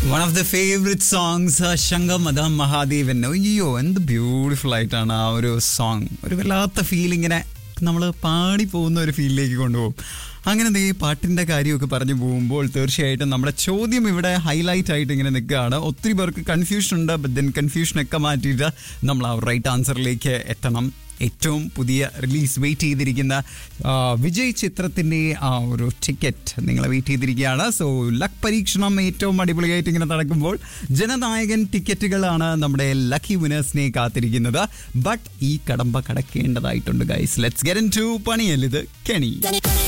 one of the favourite songs ശങ്കമദം മഹാദേവൻ അയ്യോ എന്ത് ബ്യൂട്ടിഫുൾ ആയിട്ടാണ് ആ ഒരു സോങ് ഒരു വല്ലാത്ത ഫീലിങ്ങിനെ നമ്മൾ പാടി പോകുന്ന ഒരു ഫീലിലേക്ക് കൊണ്ടുപോകും അങ്ങനെ ദേ പാട്ടിൻ്റെ കാര്യമൊക്കെ പറഞ്ഞു പോകുമ്പോൾ തീർച്ചയായിട്ടും നമ്മുടെ ചോദ്യം ഇവിടെ ഹൈലൈറ്റ് ആയിട്ട് ഇങ്ങനെ നിൽക്കുകയാണ് ഒത്തിരി പേർക്ക് കൺഫ്യൂഷൻ ഉണ്ട് ബട്ട് ദെൻ കൺഫ്യൂഷനൊക്കെ മാറ്റിയിട്ട് നമ്മൾ ആ റൈറ്റ് ആൻസറിലേക്ക് എത്തണം ഏറ്റവും പുതിയ റിലീസ് വെയിറ്റ് ചെയ്തിരിക്കുന്ന ആ, വിജയ് ചിത്രത്തിൻ്റെ ആ ഒരു ടിക്കറ്റ് നിങ്ങളെ വെയിറ്റ് ചെയ്തിരിക്കുകയാണ് സോ ലക്ക് പരീക്ഷണം ഏറ്റവും അടിപൊളിയായിട്ട് ഇങ്ങനെ നടക്കുമ്പോൾ ജനനായകൻ ടിക്കറ്റുകളാണ് നമ്മുടെ ലക്കി വിനേഴ്സിനെ കാത്തിരിക്കുന്നത് ബട്ട് ഈ കടമ്പ കടക്കേണ്ടതായിട്ടുണ്ട് guys let's get into പണിയല്ലിത് കെണി